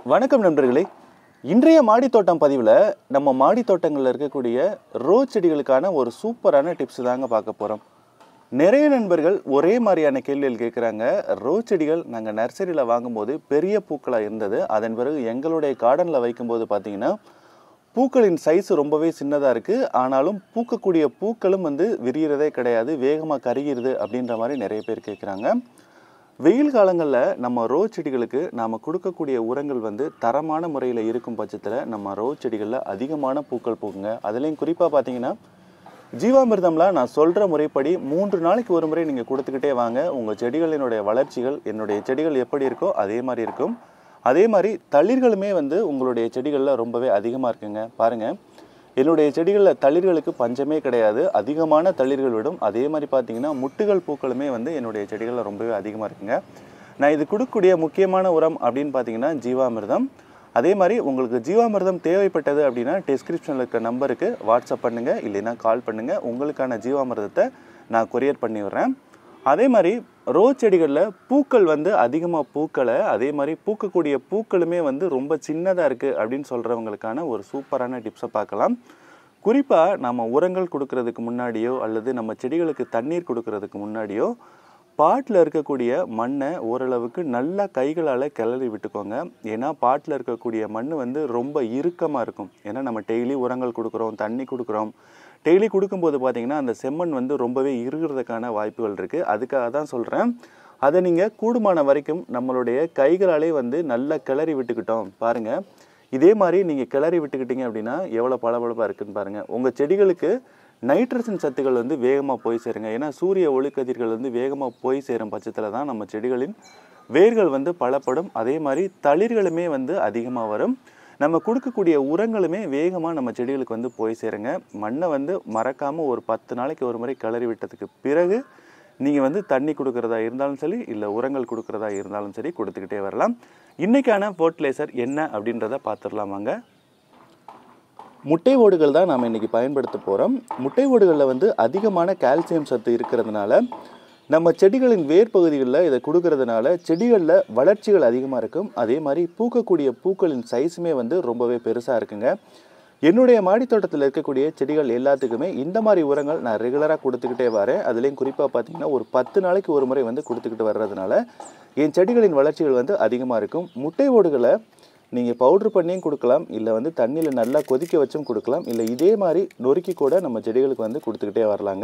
வணக்கம் நண்பர்களே இன்றைய மாடி தோட்டம் பதிவில் நம்ம மாடி தோட்டங்களில் இருக்கக்கூடிய ரோஸ் செடிகளுக்கான ஒரு சூப்பரான டிப்ஸ் தாங்க பார்க்க போகிறோம் நிறைய நண்பர்கள் ஒரே மாதிரியான கேள்விகள் கேட்குறாங்க ரோஸ் செடிகள் நாங்கள் நர்சரியில் வாங்கும்போது பெரிய பூக்களாக இருந்தது அதன் பிறகு எங்களுடைய கார்டனில் வைக்கும்போது பார்த்தீங்கன்னா பூக்களின் சைஸ் ரொம்பவே சின்னதாக இருக்குது ஆனாலும் பூக்கக்கூடிய பூக்களும் வந்து விரிகிறதே கிடையாது வேகமாக கருகிறது அப்படின்ற மாதிரி நிறைய பேர் கேட்குறாங்க வெயில் காலங்களில் நம்ம ரோஸ் செடிகளுக்கு நாம் கொடுக்கக்கூடிய உரங்கள் வந்து தரமான முறையில் இருக்கும் பட்சத்தில் நம்ம ரோஸ் செடிகளில் அதிகமான பூக்கள் பூக்குங்க அதுலேயும் குறிப்பாக பார்த்தீங்கன்னா ஜீவாமிர்தம்லாம் நான் சொல்கிற முறைப்படி மூன்று நாளைக்கு ஒரு முறை நீங்கள் கொடுத்துக்கிட்டே வாங்க உங்கள் செடிகளினுடைய வளர்ச்சிகள் என்னுடைய செடிகள் எப்படி இருக்கோ அதே மாதிரி இருக்கும் அதே மாதிரி தளிர்களுமே வந்து உங்களுடைய செடிகளில் ரொம்பவே அதிகமாக இருக்குங்க பாருங்கள் என்னுடைய செடிகளில் தளிர்களுக்கு பஞ்சமே கிடையாது அதிகமான தளிர்கள் விடும் அதே மாதிரி பார்த்தீங்கன்னா முட்டுகள் பூக்களுமே வந்து என்னுடைய செடிகளில் ரொம்பவே அதிகமாக இருக்குங்க நான் இது கொடுக்கக்கூடிய முக்கியமான உரம் அப்படின்னு பார்த்தீங்கன்னா ஜீவாமிர்தம் அதே மாதிரி உங்களுக்கு ஜீவாமிர்தம் தேவைப்பட்டது அப்படின்னா டிஸ்கிரிப்ஷனில் இருக்க நம்பருக்கு வாட்ஸ்அப் பண்ணுங்கள் இல்லைன்னா கால் பண்ணுங்கள் உங்களுக்கான ஜீவாமிர்தத்தை நான் கொரியர் பண்ணி விடுறேன் அதே மாதிரி ரோஸ் செடிகளில் பூக்கள் வந்து அதிகமாக பூக்களை அதே மாதிரி பூக்கக்கூடிய பூக்களுமே வந்து ரொம்ப சின்னதாக இருக்குது அப்படின்னு சொல்கிறவங்களுக்கான ஒரு சூப்பரான டிப்ஸை பார்க்கலாம் குறிப்பாக நம்ம உரங்கள் கொடுக்கறதுக்கு முன்னாடியோ அல்லது நம்ம செடிகளுக்கு தண்ணீர் கொடுக்கறதுக்கு முன்னாடியோ பாட்டில் இருக்கக்கூடிய மண்ணை ஓரளவுக்கு நல்லா கைகளால் கிளறி விட்டுக்கோங்க ஏன்னா பாட்டில் இருக்கக்கூடிய மண் வந்து ரொம்ப இறுக்கமாக இருக்கும் ஏன்னா நம்ம டெய்லி உரங்கள் கொடுக்குறோம் தண்ணி கொடுக்குறோம் டெய்லி கொடுக்கும்போது பார்த்தீங்கன்னா அந்த செம்மண் வந்து ரொம்பவே இறுகிறதுக்கான வாய்ப்புகள் இருக்குது அதுக்காக தான் சொல்கிறேன் அதை நீங்கள் கூடுமான வரைக்கும் நம்மளுடைய கைகளாலே வந்து நல்லா கிளறி விட்டுக்கிட்டோம் பாருங்கள் இதே மாதிரி நீங்கள் கிளறி விட்டுக்கிட்டீங்க அப்படின்னா எவ்வளோ பளபளப்பாக இருக்குன்னு பாருங்கள் உங்கள் செடிகளுக்கு நைட்ரஜன் சத்துக்கள் வந்து வேகமாக போய் சேருங்க ஏன்னா சூரிய ஒளிக்கதிர்கள் வந்து வேகமாக போய் சேரும் பட்சத்தில் தான் நம்ம செடிகளின் வேர்கள் வந்து பலப்படும் அதே மாதிரி தளிர்களுமே வந்து அதிகமாக வரும் நம்ம கொடுக்கக்கூடிய உரங்களுமே வேகமாக நம்ம செடிகளுக்கு வந்து போய் சேருங்க மண்ணை வந்து மறக்காமல் ஒரு பத்து நாளைக்கு ஒரு முறை கிளறி விட்டதுக்கு பிறகு நீங்கள் வந்து தண்ணி கொடுக்குறதா இருந்தாலும் சரி இல்லை உரங்கள் கொடுக்குறதா இருந்தாலும் சரி கொடுத்துக்கிட்டே வரலாம் இன்றைக்கான ஃபர்டிலைசர் என்ன அப்படின்றத பார்த்துடலாம் வாங்க முட்டை ஓடுகள் தான் நாம் இன்றைக்கி பயன்படுத்த போகிறோம் முட்டை ஓடுகளில் வந்து அதிகமான கால்சியம் சத்து இருக்கிறதுனால நம்ம செடிகளின் வேர் பகுதிகளில் இதை கொடுக்கறதுனால செடிகளில் வளர்ச்சிகள் அதிகமாக இருக்கும் அதே மாதிரி பூக்கக்கூடிய பூக்களின் சைஸுமே வந்து ரொம்பவே பெருசாக இருக்குங்க என்னுடைய மாடித்தோட்டத்தில் இருக்கக்கூடிய செடிகள் எல்லாத்துக்குமே இந்த மாதிரி உரங்கள் நான் ரெகுலராக கொடுத்துக்கிட்டே வரேன் அதுலேயும் குறிப்பாக பார்த்தீங்கன்னா ஒரு பத்து நாளைக்கு ஒரு முறை வந்து கொடுத்துக்கிட்டு வர்றதுனால என் செடிகளின் வளர்ச்சிகள் வந்து அதிகமாக இருக்கும் முட்டை ஓடுகளை நீங்கள் பவுட்ரு பண்ணியும் கொடுக்கலாம் இல்லை வந்து தண்ணியில் நல்லா கொதிக்க வச்சும் கொடுக்கலாம் இல்லை இதே மாதிரி நொறுக்கி கூட நம்ம செடிகளுக்கு வந்து கொடுத்துக்கிட்டே வரலாங்க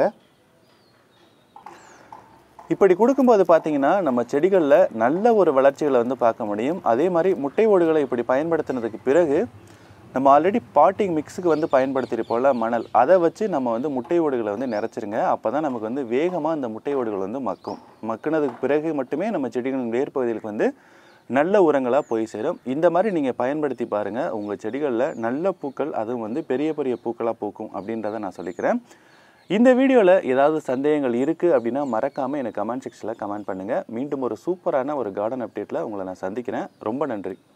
இப்படி கொடுக்கும்போது பார்த்தீங்கன்னா நம்ம செடிகளில் நல்ல ஒரு வளர்ச்சிகளை வந்து பார்க்க முடியும் அதே மாதிரி முட்டை ஓடுகளை இப்படி பயன்படுத்தினதுக்கு பிறகு நம்ம ஆல்ரெடி பாட்டிங் மிக்ஸுக்கு வந்து பயன்படுத்தியிருப்போம்ல மணல் அதை வச்சு நம்ம வந்து முட்டை ஓடுகளை வந்து நிறச்சிருங்க அப்போ தான் நமக்கு வந்து வேகமாக அந்த முட்டை ஓடுகள் வந்து மக்கும் மக்குனதுக்கு பிறகு மட்டுமே நம்ம செடிகளின் வேர் பகுதிகளுக்கு வந்து நல்ல உரங்களாக போய் சேரும் இந்த மாதிரி நீங்கள் பயன்படுத்தி பாருங்கள் உங்கள் செடிகளில் நல்ல பூக்கள் அதுவும் வந்து பெரிய பெரிய பூக்களாக பூக்கும் அப்படின்றத நான் சொல்லிக்கிறேன் இந்த வீடியோவில் ஏதாவது சந்தேகங்கள் இருக்குது அப்படின்னா மறக்காமல் எனக்கு கமெண்ட் செக்ஷனில் கமெண்ட் பண்ணுங்கள் மீண்டும் ஒரு சூப்பரான ஒரு கார்டன் அப்டேட்டில் உங்களை நான் சந்திக்கிறேன் ரொம்ப நன்றி